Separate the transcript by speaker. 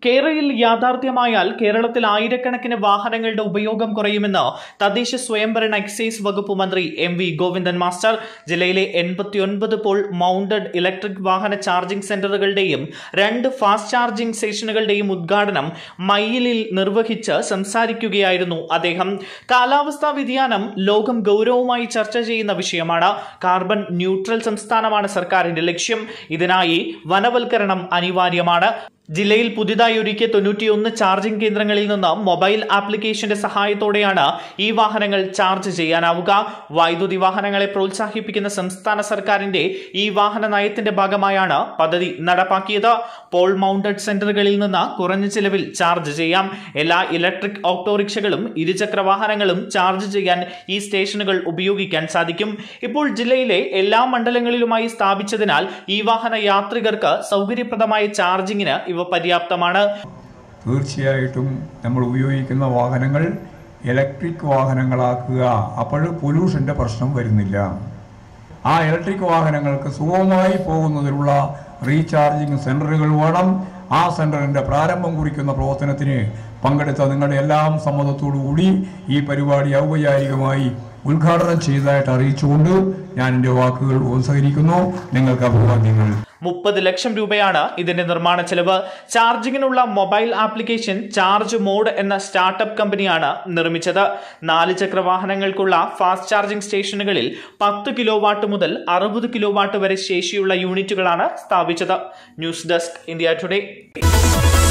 Speaker 1: കേരളയിൽ യാഥാർത്ഥ്യമായാൽ കേരളത്തിൽ ആയിരക്കണക്കിന് വാഹനങ്ങളുടെ ഉപയോഗം കുറയുമെന്ന് തദ്ദേശ സ്വയംഭരണ എക്സൈസ് വകുപ്പ് മന്ത്രി എം വി ഗോവിന്ദൻ മാസ്റ്റർ ജില്ലയിലെ എൺപത്തിയൊൻപത് പോൾ മൗണ്ടഡ് ഇലക്ട്രിക് വാഹന ചാർജിംഗ് സെന്ററുകളുടെയും രണ്ട് ഫാസ്റ്റ് ചാർജിംഗ് സ്റ്റേഷനുകളുടെയും ഉദ്ഘാടനം മയ്യിലിൽ നിർവഹിച്ച് സംസാരിക്കുകയായിരുന്നു അദ്ദേഹം കാലാവസ്ഥാ വ്യതിയാനം ലോകം ഗൗരവമായി ചർച്ച ചെയ്യുന്ന വിഷയമാണ് കാർബൺ ന്യൂട്രൽ സംസ്ഥാനമാണ് സർക്കാരിന്റെ ലക്ഷ്യം ഇതിനായി വനവൽക്കരണം അനിവാര്യമാണ് ജില്ലയിൽ പുതിയതായി ഒരുക്കിയ തൊണ്ണൂറ്റിയൊന്ന് ചാർജിംഗ് കേന്ദ്രങ്ങളിൽ നിന്ന് മൊബൈൽ ആപ്ലിക്കേഷന്റെ സഹായത്തോടെയാണ് ഈ വാഹനങ്ങൾ ചാർജ് ചെയ്യാനാവുക വൈദ്യുതി വാഹനങ്ങളെ പ്രോത്സാഹിപ്പിക്കുന്ന സംസ്ഥാന സർക്കാരിന്റെ ഈ വാഹന നയത്തിന്റെ ഭാഗമായാണ് പദ്ധതി നടപ്പാക്കിയത് പോൾ മൗണ്ടഡ് സെന്ററുകളിൽ നിന്ന് കുറഞ്ഞ ചിലവിൽ ചാർജ് ചെയ്യാം എല്ലാ ഇലക്ട്രിക് ഓട്ടോറിക്ഷകളും ഇരുചക്ര വാഹനങ്ങളും ചാർജ് ചെയ്യാൻ ഈ സ്റ്റേഷനുകൾ ഉപയോഗിക്കാൻ സാധിക്കും ഇപ്പോൾ ജില്ലയിലെ എല്ലാ മണ്ഡലങ്ങളിലുമായി സ്ഥാപിച്ചതിനാൽ ഈ വാഹന യാത്രികർക്ക് സൗകര്യപ്രദമായ ചാർജിങ്ങിന് ഇവ പര്യാപ്തമാണ്
Speaker 2: തീർച്ചയായിട്ടും നമ്മൾ ഉപയോഗിക്കുന്ന വാഹനങ്ങൾ ഇലക്ട്രിക് വാഹനങ്ങളാക്കുക അപ്പോൾ പൊല്യൂഷൻ്റെ പ്രശ്നം വരുന്നില്ല ആ ഇലക്ട്രിക് വാഹനങ്ങൾക്ക് സുഗമമായി പോകുന്നതിനുള്ള റീചാർജിങ് സെൻ്ററുകൾ വേണം ആ സെൻ്ററിൻ്റെ പ്രാരംഭം കുറിക്കുന്ന പ്രവർത്തനത്തിന് പങ്കെടുത്ത നിങ്ങളുടെ എല്ലാം സമ്മതത്തോടു കൂടി ഈ പരിപാടി ഔപചാരികമായി ഉദ്ഘാടനം ചെയ്തതായിട്ട് അറിയിച്ചുകൊണ്ട് ഞാൻ എൻ്റെ വാക്കുകൾ ഉപസഹരിക്കുന്നു നിങ്ങൾക്ക് അഭിവാദ്യങ്ങൾ
Speaker 1: മുപ്പത് ലക്ഷം രൂപയാണ് ഇതിന്റെ നിർമ്മാണ ചെലവ് ചാർജിങ്ങിനുള്ള മൊബൈൽ ആപ്ലിക്കേഷൻ ചാർജ് മോഡ് എന്ന സ്റ്റാർട്ടപ്പ് കമ്പനിയാണ് നിർമ്മിച്ചത് നാല് ചക്ര വാഹനങ്ങൾക്കുള്ള ഫാസ്റ്റ് ചാർജിംഗ് സ്റ്റേഷനുകളിൽ പത്ത് കിലോ വാട്ട് മുതൽ അറുപത് കിലോ വാട്ട് വരെ ശേഷിയുള്ള യൂണിറ്റുകളാണ് സ്ഥാപിച്ചത് ന്യൂസ് ഡെസ്ക് ഇന്ത്യ ടുഡേ